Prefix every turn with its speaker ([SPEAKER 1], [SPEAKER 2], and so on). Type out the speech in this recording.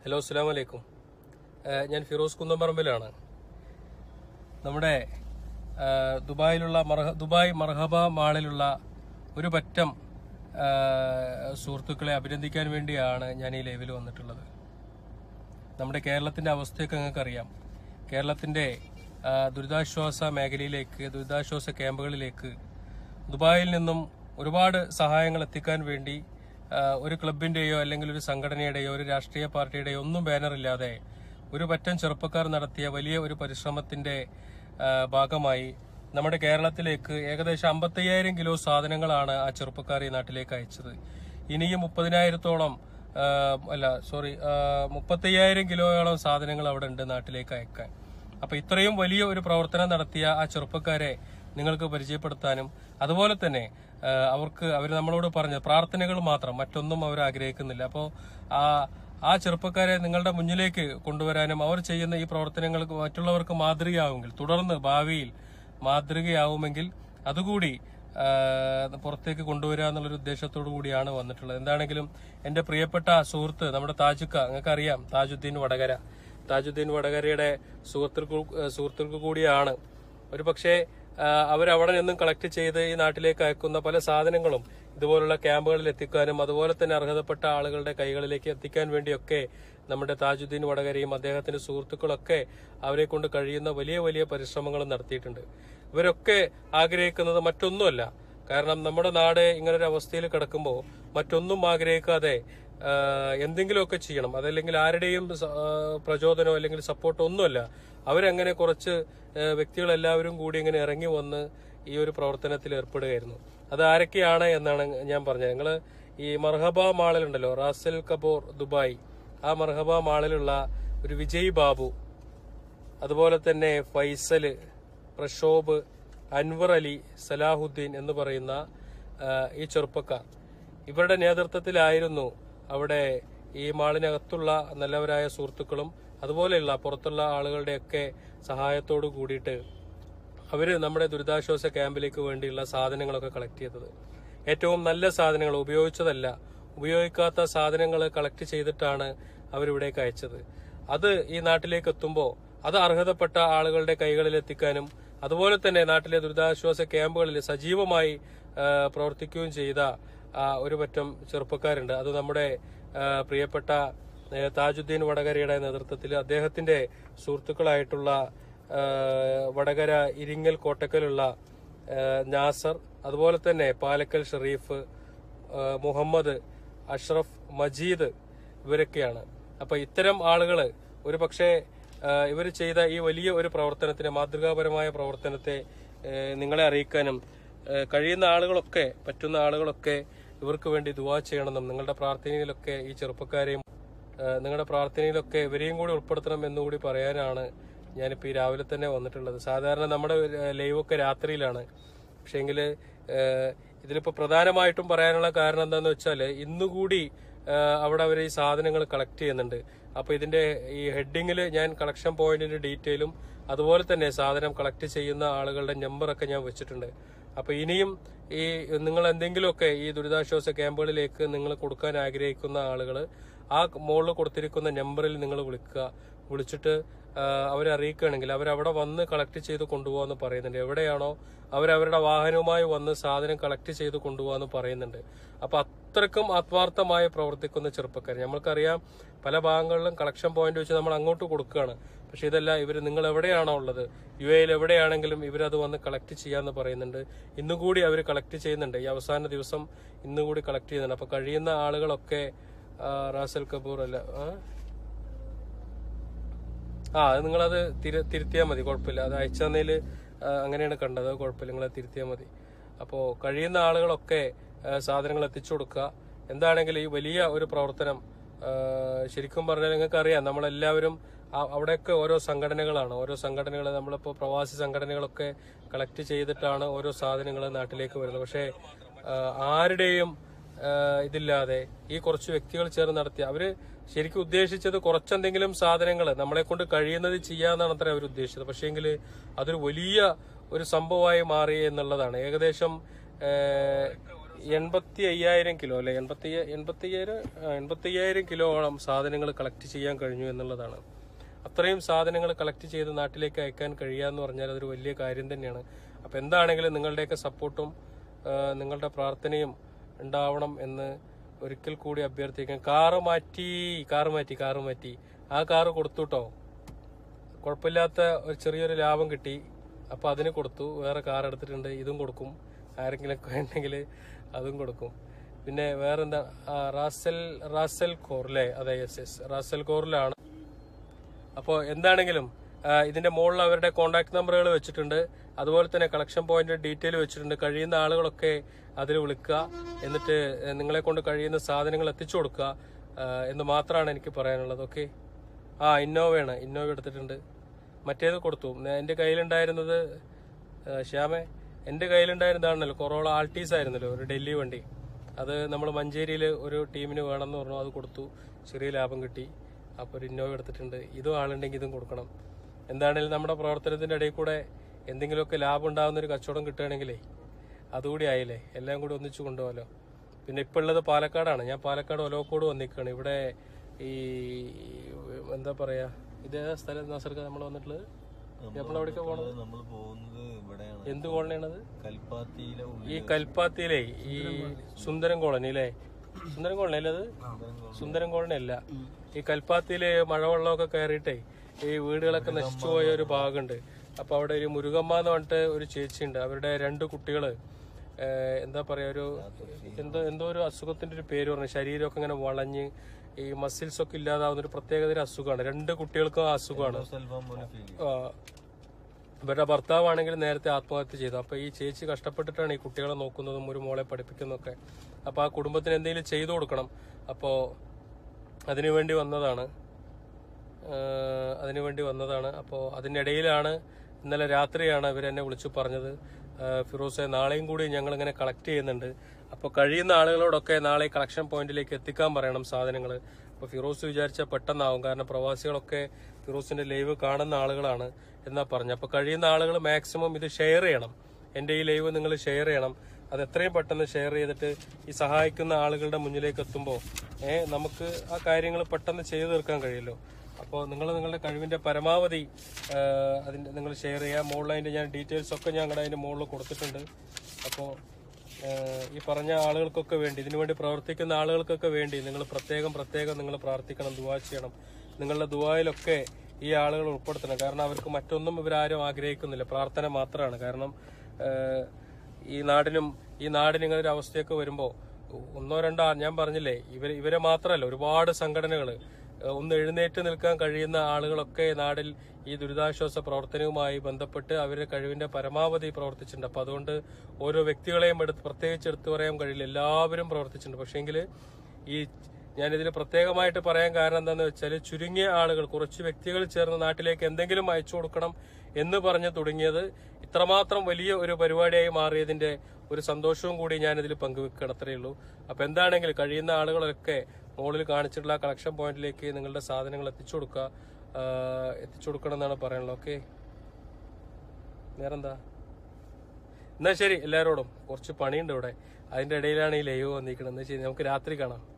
[SPEAKER 1] Hello അസ്സാം വലൈക്കും ഏഹ് ഞാൻ ഫിറോസ് കുന്നമ്പറമ്പിലാണ് നമ്മുടെ ഏഹ് ദുബായിലുള്ള മർഹ ദുബായ് മർഹബ മാളിലുള്ള ഒരു പറ്റം ഏഹ് സുഹൃത്തുക്കളെ അഭിനന്ദിക്കാൻ വേണ്ടിയാണ് ഞാൻ ഈ ലൈവിൽ വന്നിട്ടുള്ളത് നമ്മുടെ കേരളത്തിന്റെ അവസ്ഥയൊക്കെ നിങ്ങൾക്ക് അറിയാം കേരളത്തിന്റെ ആ, ദുരിതാശ്വാസ മേഖലയിലേക്ക് ദുരിതാശ്വാസ ക്യാമ്പുകളിലേക്ക് ദുബായിൽ നിന്നും ഒരുപാട് സഹായങ്ങൾ എത്തിക്കാൻ വേണ്ടി ആ, ഒരു ക്ലബിന്റെയോ അല്ലെങ്കിൽ ഒരു സംഘടനയുടെയോ ഒരു രാഷ്ട്രീയ പാർട്ടിയുടെയോ ഒന്നും ബാനറില്ലാതെ ഒരു പറ്റം ചെറുപ്പക്കാർ നടത്തിയ വലിയ ഒരു പരിശ്രമത്തിന്റെ ആ, ഭാഗമായി നമ്മുടെ കേരളത്തിലേക്ക് ഏകദേശം അമ്പത്തയ്യായിരം കിലോ സാധനങ്ങളാണ് ആ ചെറുപ്പക്കാർ ഈ നാട്ടിലേക്ക് അയച്ചത് ഇനിയും മുപ്പതിനായിരത്തോളം ആ, അല്ല സോറി മുപ്പത്തയ്യായിരം കിലോയോളം സാധനങ്ങൾ അവിടെ ഉണ്ട് നാട്ടിലേക്ക് അയക്കാൻ അപ്പൊ ഇത്രയും വലിയ ഒരു പ്രവർത്തനം നടത്തിയ ആ ചെറുപ്പക്കാരെ നിങ്ങൾക്ക് പരിചയപ്പെടുത്താനും അതുപോലെ തന്നെ ആ, അവർക്ക് അവർ നമ്മളോട് പറഞ്ഞ പ്രാർത്ഥനകൾ മാത്രം മറ്റൊന്നും അവർ ആഗ്രഹിക്കുന്നില്ല അപ്പോൾ ആ ആ ചെറുപ്പക്കാരെ നിങ്ങളുടെ മുന്നിലേക്ക് കൊണ്ടുവരാനും അവർ ചെയ്യുന്ന ഈ പ്രവർത്തനങ്ങൾക്ക് മറ്റുള്ളവർക്ക് മാതൃകയാവുമെങ്കിൽ തുടർന്ന് ഭാവിയിൽ മാതൃകയാവുമെങ്കിൽ അതുകൂടി ആ, പുറത്തേക്ക് കൊണ്ടുവരിക എന്നുള്ളൊരു ഉദ്ദേശത്തോടു കൂടിയാണ് വന്നിട്ടുള്ളത് എന്താണെങ്കിലും എന്റെ പ്രിയപ്പെട്ട സുഹൃത്ത് നമ്മുടെ താജുക്ക നിങ്ങൾക്ക് അറിയാം താജുദ്ദീൻ വടകര താജുദ്ദീൻ വടകരയുടെ സുഹൃത്തുക്കൾ സുഹൃത്തുക്കൾ കൂടിയാണ് ഒരു പക്ഷേ അവരവിടെ നിന്നും കളക്ട് ചെയ്ത് ഈ നാട്ടിലേക്ക് അയക്കുന്ന പല സാധനങ്ങളും ഇതുപോലുള്ള ക്യാമ്പുകളിൽ എത്തിക്കാനും അതുപോലെ തന്നെ അർഹതപ്പെട്ട ആളുകളുടെ കൈകളിലേക്ക് എത്തിക്കാൻ വേണ്ടിയൊക്കെ നമ്മുടെ താജുദ്ദീൻ വടകരയും അദ്ദേഹത്തിന്റെ സുഹൃത്തുക്കളൊക്കെ അവരെ കൊണ്ട് കഴിയുന്ന വലിയ വലിയ പരിശ്രമങ്ങളും നടത്തിയിട്ടുണ്ട് ഇവരൊക്കെ ആഗ്രഹിക്കുന്നത് മറ്റൊന്നുമല്ല കാരണം നമ്മുടെ നാട് ഇങ്ങനൊരു അവസ്ഥയിൽ കിടക്കുമ്പോൾ മറ്റൊന്നും ആഗ്രഹിക്കാതെ ആ, എന്തെങ്കിലുമൊക്കെ ചെയ്യണം അതല്ലെങ്കിൽ ആരുടെയും സ- ആ, പ്രചോദനമോ അല്ലെങ്കിൽ സപ്പോർട്ടോ ഒന്നുമല്ല അവരങ്ങനെ കുറച്ച് ആ, വ്യക്തികളെല്ലാവരും കൂടി ഇങ്ങനെ ഇറങ്ങി വന്ന് ഈ ഒരു പ്രവർത്തനത്തിൽ ഏർപ്പെടുകയായിരുന്നു അത് ആരൊക്കെയാണ് എന്നാണ് ഞാൻ പറഞ്ഞത് ഞങ്ങള് ഈ മർഹബ മാളിലുണ്ടല്ലോ റാസൽ കപൂർ ദുബായ് ആ മർഹബ മാളിലുള്ള ഒരു വിജയ് ബാബു അതുപോലെ തന്നെ ഫൈസല് പ്രക്ഷോഭ് അൻവർ അലി സലാഹുദ്ദീൻ എന്ന് പറയുന്ന ആ, ഈ ചെറുപ്പക്കാർ ഇവരുടെ നേതൃത്വത്തിലായിരുന്നു അവിടെ ഈ മാളിനകത്തുള്ള നല്ലവരായ സുഹൃത്തുക്കളും അതുപോലെയുള്ള പുറത്തുള്ള ആളുകളുടെയൊക്കെ സഹായത്തോടു കൂടിയിട്ട് അവര് നമ്മുടെ ദുരിതാശ്വാസ ക്യാമ്പിലേക്ക് വേണ്ടിയുള്ള സാധനങ്ങളൊക്കെ കളക്ട് ചെയ്തത് ഏറ്റവും നല്ല സാധനങ്ങൾ ഉപയോഗിച്ചതല്ല ഉപയോഗിക്കാത്ത സാധനങ്ങൾ കളക്ട് ചെയ്തിട്ടാണ് അവരിവിടേക്ക് അയച്ചത് അത് ഈ നാട്ടിലേക്ക് എത്തുമ്പോൾ അത് അർഹതപ്പെട്ട ആളുകളുടെ കൈകളിൽ എത്തിക്കാനും അതുപോലെ തന്നെ നാട്ടിലെ ദുരിതാശ്വാസ ക്യാമ്പുകളിൽ സജീവമായി ആ, പ്രവർത്തിക്കുകയും ചെയ്ത ആ, ഒരു പറ്റം ചെറുപ്പക്കാരുണ്ട് അത് നമ്മുടെ ആ, പ്രിയപ്പെട്ട ഏ, താജുദ്ദീൻ വടകരയുടെ നേതൃത്വത്തിൽ അദ്ദേഹത്തിന്റെ സുഹൃത്തുക്കളായിട്ടുള്ള ആ, വടകര ഇരിങ്ങൽ കോട്ടക്കലുള്ള ആ, നാസർ അതുപോലെ തന്നെ പാലക്കൽ ഷെറീഫ് ആ, മുഹമ്മദ് അഷ്റഫ് മജീദ് ഇവരൊക്കെയാണ് അപ്പൊ ഇത്തരം ആളുകള് ഒരു പക്ഷേ ഇവർ ചെയ്ത ഈ വലിയ ഒരു പ്രവർത്തനത്തിന് മാതൃകാപരമായ പ്രവർത്തനത്തെ ആ, നിങ്ങളെ അറിയിക്കാനും ആ, കഴിയുന്ന ആളുകളൊക്കെ പറ്റുന്ന ആളുകളൊക്കെ ഇവർക്ക് വേണ്ടി ദുവാ ചെയ്യണമെന്നും നിങ്ങളുടെ പ്രാർത്ഥനയിലൊക്കെ ഈ ചെറുപ്പക്കാരെയും ആ, നിങ്ങളുടെ പ്രാർത്ഥനയിലൊക്കെ ഇവരെയും കൂടി ഉൾപ്പെടുത്തണം എന്നുകൂടി പറയാനാണ് ഞാനിപ്പോൾ ഈ രാവിലെ തന്നെ വന്നിട്ടുള്ളത് സാധാരണ നമ്മുടെ ലൈവ് ഒക്കെ രാത്രിയിലാണ് പക്ഷേങ്കിൽ ഇതിലിപ്പോൾ പ്രധാനമായിട്ടും പറയാനുള്ള കാരണം എന്താന്ന് വെച്ചാൽ ഇന്നുകൂടി ആ, അവിടെ അവർ ഈ സാധനങ്ങൾ കളക്ട് ചെയ്യുന്നുണ്ട് അപ്പോൾ ഇതിന്റെ ഈ ഹെഡിങ്ങിൽ ഞാൻ കളക്ഷൻ പോയിന്റിന്റെ ഡീറ്റെയിലും അതുപോലെ തന്നെ സാധനം കളക്ട് ചെയ്യുന്ന ആളുകളുടെ നമ്പറൊക്കെ ഞാൻ വെച്ചിട്ടുണ്ട് അപ്പൊ ഇനിയും ഈ നിങ്ങൾ എന്തെങ്കിലുമൊക്കെ ഈ ദുരിതാശ്വാസ ക്യാമ്പുകളിലേക്ക് നിങ്ങൾ കൊടുക്കാൻ ആഗ്രഹിക്കുന്ന ആളുകൾ ആ മുകളിൽ കൊടുത്തിരിക്കുന്ന നമ്പറിൽ നിങ്ങൾ വിളിക്കുക വിളിച്ചിട്ട് ആ, അവരെ അറിയിക്കുകയാണെങ്കിൽ അവരവിടെ വന്ന് കളക്ട് ചെയ്ത് കൊണ്ടുപോകാന്ന് പറയുന്നുണ്ട് എവിടെയാണോ അവരവരുടെ വാഹനവുമായി വന്ന് സാധനം കളക്ട് ചെയ്ത് കൊണ്ടുപോകാന്ന് പറയുന്നുണ്ട് അപ്പൊ അത്രക്കും ആത്മാർത്ഥമായി പ്രവർത്തിക്കുന്ന ചെറുപ്പക്കാർ നമ്മൾക്കറിയാം പല ഭാഗങ്ങളിലും കളക്ഷൻ പോയിന്റ് വെച്ച് നമ്മൾ അങ്ങോട്ട് കൊടുക്കുകയാണ് പക്ഷെ ഇതല്ല ഇവർ നിങ്ങൾ എവിടെയാണോ ഉള്ളത് യു എയിൽ എവിടെയാണെങ്കിലും ഇവരത് വന്ന് കളക്ട് ചെയ്യാന്ന് പറയുന്നുണ്ട് ഇന്നുകൂടി അവർ കളക്ട് ചെയ്യുന്നുണ്ട് ഈ അവസാന ദിവസം ഇന്നുകൂടി കളക്ട് ചെയ്യുന്നുണ്ട് അപ്പൊ കഴിയുന്ന ആളുകളൊക്കെ ആ, റാസൽ കപൂർ അല്ല ആ? ആ അത് നിങ്ങളത് തിരു തിരുത്തിയാൽ മതി കുഴപ്പമില്ല അത് അയച്ചു തന്നതിൽ അങ്ങനെയാണ് കണ്ടത് അത് കുഴപ്പമില്ല നിങ്ങളത് തിരുത്തിയാൽ മതി അപ്പോൾ കഴിയുന്ന ആളുകളൊക്കെ ആ, സാധനങ്ങൾ എത്തിച്ചു കൊടുക്കുക എന്താണെങ്കിലും ഈ വലിയ ഒരു പ്രവർത്തനം ആ, ശരിക്കും പറഞ്ഞാൽ നിങ്ങൾക്ക് അറിയാം നമ്മളെല്ലാവരും ആ- അവിടെയൊക്കെ ഓരോ സംഘടനകളാണ് ഓരോ സംഘടനകൾ നമ്മളിപ്പോൾ പ്രവാസി സംഘടനകളൊക്കെ കളക്ട് ചെയ്തിട്ടാണ് ഓരോ സാധനങ്ങൾ നാട്ടിലേക്ക് വരുന്നത് പക്ഷേ ആ, ആരുടെയും ആ, ഇതില്ലാതെ ഈ കുറച്ച് വ്യക്തികൾ ചേർന്ന് നടത്തിയ അവര് ശരിക്കും ഉദ്ദേശിച്ചത് കുറച്ചെന്തെങ്കിലും സാധനങ്ങൾ നമ്മളെ കൊണ്ട് കഴിയുന്നത് ചെയ്യാന്നാണ് അത്ര അവർ ഉദ്ദേശിച്ചത് പക്ഷേങ്കിൽ അതൊരു വലിയ ഒരു സംഭവമായി മാറി എന്നുള്ളതാണ് ഏകദേശം ആ, എൺപത്തി അയ്യായിരം കിലോ അല്ലെ എൺപത്തി എൺപത്തി അയ്യായിരം എൺപത്തി അയ്യായിരം കിലോളം സാധനങ്ങൾ കളക്ട് ചെയ്യാൻ കഴിഞ്ഞു എന്നുള്ളതാണ് അത്രയും സാധനങ്ങൾ കളക്ട് ചെയ്ത് നാട്ടിലേക്ക് അയക്കാൻ കഴിയുക എന്ന് പറഞ്ഞാൽ അതൊരു വലിയ കാര്യം തന്നെയാണ് അപ്പൊ എന്താണെങ്കിലും നിങ്ങളുടെയൊക്കെ സപ്പോർട്ടും നിങ്ങളുടെ പ്രാർത്ഥനയും ഉണ്ടാവണം എന്ന് ഒരിക്കൽ കൂടി അഭ്യർത്ഥിക്കാം കാറ് മാറ്റി കാറ് മാറ്റി കാറ് മാറ്റി ആ കാറ് കൊടുത്തുട്ടോ കുഴപ്പമില്ലാത്ത ഒരു ചെറിയൊരു ലാഭം കിട്ടി അപ്പൊ അതിന് കൊടുത്തു വേറെ കാർ എടുത്തിട്ടുണ്ട് ഇതും കൊടുക്കും ആരെങ്കിലും ഒക്കെ ഉണ്ടെങ്കിൽ അതും കൊടുക്കും പിന്നെ വേറെന്താ ആ, റാസൽ റാസൽ കോർ അല്ലേ അതെ യെസ് യെസ് റാസൽ കോറിലാണ് അപ്പോൾ എന്താണെങ്കിലും ആ, ഇതിന്റെ മുകളിൽ അവരുടെ കോൺടാക്ട് നമ്പറുകൾ വെച്ചിട്ടുണ്ട് അതുപോലെ തന്നെ കളക്ഷൻ പോയിന്റ് ഡീറ്റെയിൽ വെച്ചിട്ടുണ്ട് കഴിയുന്ന ആളുകളൊക്കെ അതിൽ വിളിക്കുക എന്നിട്ട് നിങ്ങളെ കൊണ്ട് കഴിയുന്ന സാധനങ്ങൾ എത്തിച്ചു കൊടുക്കുക ആ, എന്ന് മാത്രമാണ് എനിക്ക് പറയാനുള്ളത് ഓക്കെ ആ ഇന്നോവയാണ് ഇന്നോവ എടുത്തിട്ടുണ്ട് മറ്റേത് കൊടുത്തു ഞാൻ- എൻ്റെ കയ്യിലുണ്ടായിരുന്നത് ആ, ശ്യാമേ എൻ്റെ കയ്യിലുണ്ടായിരുന്നതാണല്ലോ കൊറോള ആൾട്ടീസ് ആയിരുന്നല്ലോ ഒരു ഡൽഹി വണ്ടി അത് നമ്മൾ മഞ്ചേരിയിൽ ഒരു ടീമിന് വേണമെന്ന് പറഞ്ഞു അത് കൊടുത്തു ചെറിയ ലാഭം കിട്ടി അപ്പോൾ ഒരു ഇന്നോവ എടുത്തിട്ടുണ്ട് ഇതും ആളുണ്ടെങ്കിൽ ഇതും കൊടുക്കണം എന്താണെങ്കിലും നമ്മുടെ പ്രവർത്തനത്തിന്റെ ഇടയിൽ കൂടെ എന്തെങ്കിലുമൊക്കെ ലാഭം ഉണ്ടാകുന്ന ഒരു കച്ചവടം കിട്ടുകയാണെങ്കിലേ അതുകൂടി ആയില്ലേ എല്ലാം കൂടി ഒന്നിച്ചു കൊണ്ടുപോകാലോ പിന്നെ ഇപ്പൊ ഉള്ളത് പാലക്കാടാണ് ഞാൻ പാലക്കാട് ഒലോക്കോട് വന്നിരിക്കുകയാണ് ഇവിടെ ഈ എന്താ പറയാ ഇതേതാ സ്ഥലം നസർക്ക നമ്മൾ വന്നിട്ടുള്ളത് നമ്മൾ എവിടേക്കാ പോണത്
[SPEAKER 2] നമ്മൾ പോകുന്നത് ഇവിടെയാണ്
[SPEAKER 1] എന്ത് കോളനിയാണത്
[SPEAKER 2] കൽപ്പാത്തിയിലെ ഉള്ളിൽ
[SPEAKER 1] ഈ കൽപ്പാത്തിയിലെ ഈ സുന്ദരം കോളനി അല്ലേ സുന്ദരം കോളനി അല്ലേ അത് സുന്ദരം കോളനി അല്ല ഈ കൽപ്പാത്തിയില് മഴവെള്ളമൊക്കെ കയറിയിട്ടേ ഈ വീടുകളൊക്കെ നശിച്ചു പോയ ഒരു ഭാഗമുണ്ട് അപ്പൊ അവിടെ ഒരു മുരുകമ്മ എന്ന് പറഞ്ഞിട്ട് ഒരു ചേച്ചിയുണ്ട് അവരുടെ രണ്ട് കുട്ടികള് ഏഹ്, എന്താ പറയാ ഒരു എന്തോ എന്തോ ഒരു അസുഖത്തിന്റെ ഒരു പേര് പറഞ്ഞു ശരീരമൊക്കെ ഇങ്ങനെ വളഞ്ഞ് ഈ മസിൽസ് ഒക്കെ ഇല്ലാതാവുന്ന ഒരു പ്രത്യേകത ഒരു അസുഖമാണ് രണ്ട് കുട്ടികൾക്കും ആ അസുഖമാണ്
[SPEAKER 2] സെൽഫാൻ പോലെ ഫീൽ
[SPEAKER 1] ആ, ഇവരുടെ ഭർത്താവാണെങ്കിൽ നേരത്തെ ആത്മഹത്യ ചെയ്തു അപ്പൊ ഈ ചേച്ചി കഷ്ടപ്പെട്ടിട്ടാണ് ഈ കുട്ടികളെ നോക്കുന്നതും ഒരു മോളെ പഠിപ്പിക്കുന്നതൊക്കെ അപ്പൊ ആ കുടുംബത്തിന് എന്തെങ്കിലും ചെയ്തു കൊടുക്കണം അപ്പോ അതിനുവേണ്ടി വന്നതാണ് ആ, അതിനുവേണ്ടി വന്നതാണ് അപ്പോൾ അതിനിടയിലാണ് ഇന്നലെ രാത്രിയാണ് ഇവരെന്നെ വിളിച്ചു പറഞ്ഞത് ആ, ഫിറോസെ നാളെയും കൂടി ഞങ്ങൾ ഇങ്ങനെ കളക്ട് ചെയ്യുന്നുണ്ട് അപ്പോൾ കഴിയുന്ന ആളുകളോടൊക്കെ നാളെ കളക്ഷൻ പോയിന്റിലേക്ക് എത്തിക്കാൻ പറയണം സാധനങ്ങൾ അപ്പോൾ ഫിറോസ് വിചാരിച്ച പെട്ടെന്നാവും കാരണം പ്രവാസികളൊക്കെ ഫിറോസിന്റെ ലൈവ് കാണുന്ന ആളുകളാണ് എന്നാ പറഞ്ഞു അപ്പോൾ കഴിയുന്ന ആളുകൾ മാക്സിമം ഇത് ഷെയർ ചെയ്യണം എൻ്റെ ഈ ലൈവ് നിങ്ങൾ ഷെയർ ചെയ്യണം അത് എത്രയും പെട്ടെന്ന് ഷെയർ ചെയ്തിട്ട് ഈ സഹായിക്കുന്ന ആളുകളുടെ മുന്നിലേക്ക് എത്തുമ്പോൾ ഏഹ് നമുക്ക് ആ കാര്യങ്ങൾ പെട്ടെന്ന് ചെയ്തു തീർക്കാൻ കഴിയുമല്ലോ അപ്പോൾ നിങ്ങൾ നിങ്ങളുടെ കഴിവിന്റെ പരമാവധി ആ, അതിന്റെ നിങ്ങൾ ഷെയർ ചെയ്യുക മുകളിൽ അതിന്റെ ഞാൻ ഡീറ്റെയിൽസ് ഒക്കെ ഞങ്ങളുടെ അതിന്റെ മുകളിൽ കൊടുത്തിട്ടുണ്ട് അപ്പോൾ ഈ പറഞ്ഞ ആളുകൾക്കൊക്കെ വേണ്ടി ഇതിനു വേണ്ടി പ്രവർത്തിക്കുന്ന ആളുകൾക്കൊക്കെ വേണ്ടി നിങ്ങൾ പ്രത്യേകം പ്രത്യേകം നിങ്ങൾ പ്രാർത്ഥിക്കണം ദുവാ ചെയ്യണം നിങ്ങളുടെ ദുവായിലൊക്കെ ഈ ആളുകൾ ഉൾപ്പെടുത്തണം കാരണം അവർക്ക് മറ്റൊന്നും ഇവരാരും ആഗ്രഹിക്കുന്നില്ല പ്രാർത്ഥന മാത്രമാണ് കാരണം ആ, ഈ നാടിനും ഈ നാടിന് ഇങ്ങനെ ഒരു അവസ്ഥയൊക്കെ വരുമ്പോൾ ഒന്നോ രണ്ടോ ആ- ഞാൻ പറഞ്ഞില്ലേ ഇവര് ഇവരെ മാത്രമല്ല ഒരുപാട് സംഘടനകൾ ഒന്ന് എഴുന്നേറ്റ് നിൽക്കാൻ കഴിയുന്ന ആളുകളൊക്കെ നാടിൽ ഈ ദുരിതാശ്വാസ പ്രവർത്തനവുമായി ബന്ധപ്പെട്ട് അവരുടെ കഴിവിന്റെ പരമാവധി പ്രവർത്തിച്ചിട്ടുണ്ട് അപ്പൊ അതുകൊണ്ട് ഓരോ വ്യക്തികളെയും എടുത്ത് പ്രത്യേകിച്ച് എടുത്തു പറയാൻ കഴിയില്ല എല്ലാവരും പ്രവർത്തിച്ചിട്ടുണ്ട് പക്ഷേങ്കിൽ ഈ ഞാനിതിൽ പ്രത്യേകമായിട്ട് പറയാൻ കാരണം എന്താണെന്ന് വെച്ചാൽ ചുരുങ്ങിയ ആളുകൾ കുറച്ച് വ്യക്തികൾ ചേർന്ന് നാട്ടിലേക്ക് എന്തെങ്കിലും അയച്ചു കൊടുക്കണം എന്ന് പറഞ്ഞ് തുടങ്ങിയത് ഇത്രമാത്രം വലിയ ഒരു പരിപാടിയായി മാറിയതിന്റെ ഒരു സന്തോഷവും കൂടി ഞാനിതിൽ പങ്കുവെക്കണം അത്രയേ ഉള്ളൂ അപ്പൊ എന്താണെങ്കിലും കഴിയുന്ന ആളുകളൊക്കെ മുകളിൽ കാണിച്ചിട്ടുള്ള കളക്ഷൻ പോയിന്റിലേക്ക് നിങ്ങളുടെ സാധനങ്ങൾ എത്തിച്ചു കൊടുക്കുക ആ, എത്തിച്ചു കൊടുക്കണം എന്നാണ് പറയാനുള്ളത് ഓക്കെ വേറെന്താ എന്നാ ശരി എല്ലാവരോടും കുറച്ച് പണിയുണ്ട് ഇവിടെ അതിന്റെ ഇടയിലാണ് ഈ ലൈവ് വന്നിരിക്കുന്നത് എന്നാ ശരി നമുക്ക് രാത്രി കാണാം